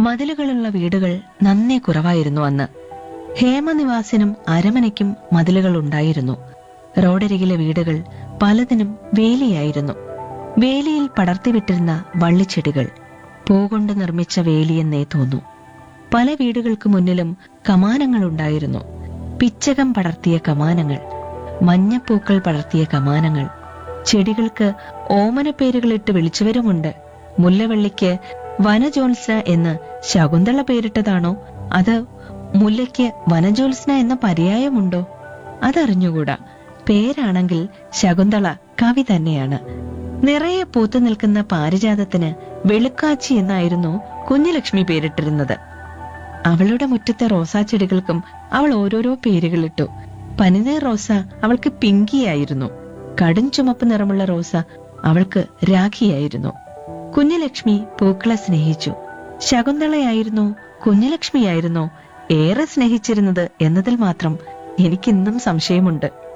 മതിലുകളുള്ള വീടുകൾ നന്നേ കുറവായിരുന്നു അന്ന് ഹേമനിവാസിനും അരമനയ്ക്കും മതിലുകൾ ഉണ്ടായിരുന്നു റോഡരികിലെ വീടുകൾ പലതിനും വേലിയായിരുന്നു വേലിയിൽ പടർത്തിവിട്ടിരുന്ന വള്ളിച്ചെടികൾ പൂകൊണ്ട് നിർമ്മിച്ച വേലിയെന്നേ തോന്നു പല വീടുകൾക്ക് മുന്നിലും കമാനങ്ങളുണ്ടായിരുന്നു പിച്ചകം പടർത്തിയ കമാനങ്ങൾ മഞ്ഞപ്പൂക്കൾ പടർത്തിയ കമാനങ്ങൾ ചെടികൾക്ക് ഓമനപ്പേരുകളിട്ട് വിളിച്ചവരുമുണ്ട് മുല്ലവള്ളിക്ക് വനജോത്സ്ന എന്ന് ശകുന്തള പേരിട്ടതാണോ അത് മുല്ലയ്ക്ക് വനജോത്സ്ന എന്ന പര്യായമുണ്ടോ അതറിഞ്ഞുകൂടാ പേരാണെങ്കിൽ ശകുന്തള കവി തന്നെയാണ് നിറയെ പൂത്തു നിൽക്കുന്ന പാരിജാതത്തിന് വെളുക്കാച്ചി എന്നായിരുന്നു കുഞ്ഞുലക്ഷ്മി പേരിട്ടിരുന്നത് അവളുടെ മുറ്റത്തെ റോസാച്ചെടികൾക്കും അവൾ ഓരോരോ പേരുകളിട്ടു പനിനീർ റോസ അവൾക്ക് പിങ്കിയായിരുന്നു കടും ചുമപ്പ് നിറമുള്ള റോസ അവൾക്ക് രാഖിയായിരുന്നു കുഞ്ഞുലക്ഷ്മി പൂക്കളെ സ്നേഹിച്ചു ശകുന്തളയായിരുന്നോ കുഞ്ഞുലക്ഷ്മിയായിരുന്നോ ഏറെ സ്നേഹിച്ചിരുന്നത് എന്നതിൽ മാത്രം എനിക്കിന്നും സംശയമുണ്ട്